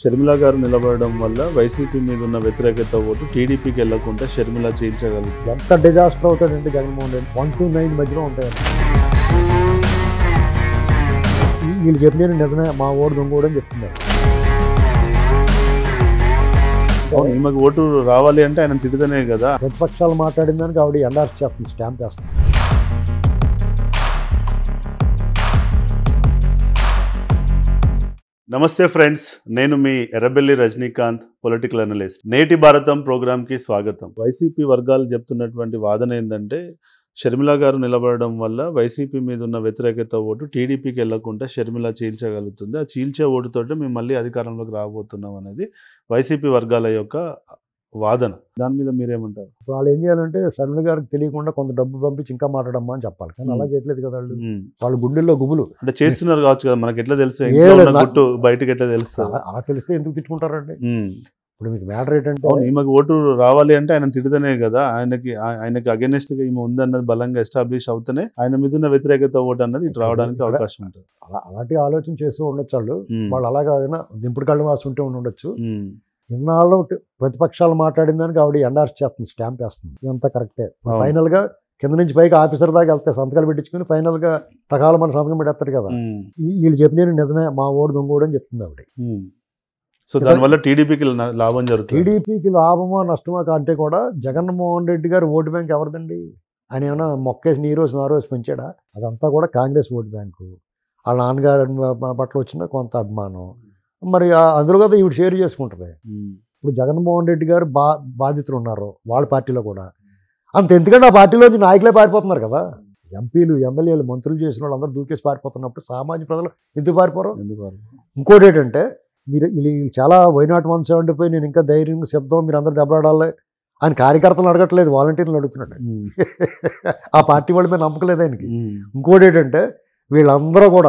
షర్మిల గారు నిలబడడం వల్ల వైసీపీ మీద ఉన్న వ్యతిరేకత ఓటు టీడీపీకి వెళ్లకుండా షర్మిల చేయించగలుగుతుంది ఎంత డిజాస్టర్ అవుతాడంటే Jaganmohan Reddy one two nine మధ్యలో ఉంటాయండి ఈ- వీళ్ళు చెప్పిన నిజమే మా ఓడు దొంగోడు అని చెప్తున్నారు అవును, ఈమెకు ఓటు రావాలి అంటే ఆయన తిడితేనే కదా ప్రతిపక్షాలు మాట్లాడిన దానికి ఆవిడ ఎండార్స్ చేస్తుంది స్టాంప్ వేస్తుంది నమస్తే ఫ్రెండ్స్ నేను మీ ఎర్రబెల్లి రజనీకాంత్ పొలిటికల్ అనలిస్ట్ నేటి భారతం ప్రోగ్రామ్కి స్వాగతం వైసీపీ వర్గాలు చెప్తున్నటువంటి వాదన ఏంటంటే షర్మిల గారు నిలబడడం వల్ల వైసీపీ మీద ఉన్న వ్యతిరేకత ఓటు టీడీపీకి వెళ్లకుండా షర్మిల చీల్చగలుగుతుంది ఆ చీల్చే ఓటుతోటే మేము మళ్ళీ అధికారంలోకి రాబోతున్నాం అనేది వైసీపీ వర్గాల యొక్క వాదన దాని మీద మీరేమంటారు ఇప్పుడు వాళ్ళు ఏం చేయాలంటే శర్మిల గారికి తెలియకుండా కొంత డబ్బు పంపించి ఇంకా మాట్లాడమ్మా అని చెప్పాలి కానీ అలా చేయట్లేదు కదా వాళ్ళు ఉమ్. వాళ్ళ గుండెల్లో గుబులు అంటే చేస్తున్నారు కావచ్చు కదా మనకి ఎట్లా తెలుసు ఏ ఇంట్లో ఉన్న లేదు, నాకు- గుట్టు బయటకి ఎట్లా తెలుస్తుంది అలా అలా తెలిస్తే ఎందుకు తిట్టుకుంటారండి ఉమ్. ఇప్పుడు మీకు మ్యాటర్ ఏంటంటే అవును ఈమెకు ఓటు రావాలి అంటే ఆయన తిడితేనే కదా ఆయనకి ఆ- ఆయనకి అగెనిస్ట్ గా ఈమె ఉందన్నది బలంగా ఎస్టాబ్లిష్ అవుతూనే ఆయన మీద ఉన్న వ్యతిరేకత ఓటు అన్నది ఇటు రావడానికి ఇక్కడ- అవకాశం ఉంటుంది అలా అలాంటి ఆలోచన చేస్తూ ఉండొచ్చు వాళ్ళు ఉమ్. వాళ్ళు అలాగా అయినా దింపుడు కళ్ళు వాసి ఉంటే ఉండి ఉండొచ్చు ఉమ్. ఇన్నాళ్ళు టి- ప్రతిపక్షాలు మాట్లాడిన దానికి ఆవిడ ఎండార్స్ చేస్తుంది స్టాంప్ వేస్తుంది ఇదంతా కరెక్టే అవును. ఫైనల్ గా కింద నుంచి పైకి ఆఫీసర్ దాకా వెళ్తే సంతకాలు పెట్టించుకుని ఫైనల్ గా టకాల మన సంతకం పెట్టేస్తాడు కదా ఉమ్. ఈ- వీళ్ళు చెప్పిన నిజమే మా ఓడు దొంగోడు అని చెప్తుంది ఆవిడ ఉమ్. సో దానివల్ల టీడీపీకి లాభం జరుగుతుంది టీడీపీకి లాభమా నష్టమా అంటే కూడా జగన్మోహన్ రెడ్డి గారు ఓటు బ్యాంక్ ఎవరిదండి ఆయన ఏమైనా మొక్కేసి నీ రోజు నా రోజు పెంచాడా అదంతా కూడా కాంగ్రెస్ ఓటు బ్యాంకు వాళ్ళ నాన్నగారు పట్ల వచ్చిన కొంత అభిమానం మరి ఆ- అందులో కదా ఈవిడ షేర్ చేసుకుంటుంది ఉమ్. ఇప్పుడు జగన్మోహన్ రెడ్డి గారు బా బాధితులు ఉన్నారు వాళ్ళ పార్టీలో కూడా అంత ఎందుకంటే ఆ పార్టీలోంచి నాయకులే పారిపోతున్నారు కదా ఎంపీలు ఎమ్మెల్యేలు మంత్రులు చేసిన వాళ్ళు అందరూ దూకేసి పారిపోతున్నప్పుడు సామాన్య ప్రజలు ఎందుకు పారిపోరు ఎందుకు వాళ్ళు? ఇంకోటి ఏంటంటే మీరు వీళ్ళు వీళ్ళు చాలా వైనాట్ వన్ సెవెంటీ పోయి నేను ఇంకా ధైర్యంగా సిద్ధం మీరు అందరూ దెబ్బలాడాలి అని కార్యకర్తలు అడగట్లేదు వాలంటీర్లు అడుగుతున్నాడు ఉమ్. ఆ పార్టీ వాళ్ళ మీద నమ్మకం లేదు ఆయనకి ఉమ్. ఇంకోటి ఏంటంటే వీళ్ళందరూ కూడా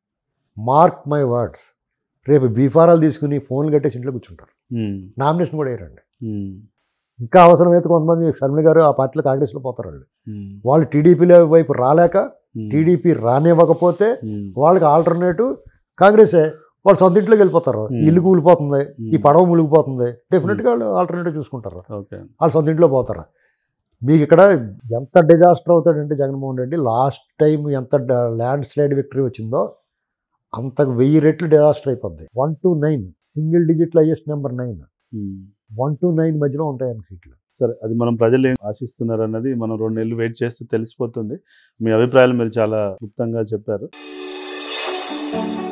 మార్క్ మై వర్డ్స్ రేపు బీఫారాలు తీసుకుని ఫోన్లు కట్టేసి ఇంట్లో కూర్చుంటారు ఉమ్. నామినేషన్ కూడా వేయరండి ఉమ్. ఇంకా అవసరమైతే కొంతమంది షర్మిల గారు ఆ పార్టీలో కాంగ్రెస్లో పోతారు వాళ్ళు ఉమ్. వాళ్ళు టీడీపీలో వైపు రాలేక ఉమ్. టీడీపీ రానివ్వకపోతే ఉమ్. వాళ్ళకి ఆల్టర్నేటివ్ కాంగ్రెసే వాళ్ళు సొంత ఇంట్లోకి వెళ్ళిపోతారు Hmm. ఇల్లు కూలిపోతుంది ఈ ఉమ్. పడవ మునిగిపోతుంది డెఫినెట్గా వాళ్ళు ఆల్టర్నేటివ్ చూసుకుంటారు ఓకే వాళ్ళు సొంత ఇంట్లో పోతారు మీకు ఇక్కడ ఎంత డిజాస్టర్ అవుతాడంటే జగన్మోహన్ రెడ్డి లాస్ట్ టైం ఎంత ల్యాండ్ స్లైడ్ విక్టరీ వచ్చిందో అంతకు వెయ్యి రెట్లు డిజాస్టర్ అయిపోద్ది వన్ టు నైన్ సింగిల్ డిజిట్లో highest number nine um. One two nine మధ్యలో ఉంటాయండి సీట్లు సరే అది మనం ప్రజలు ఏం ఆశిస్తున్నారు అన్నది మనం రెండు నెలలు వెయిట్ చేస్తే తెలిసిపోతుంది మీ అభిప్రాయాలు మీరు చాలా క్లుప్తంగా చెప్పారు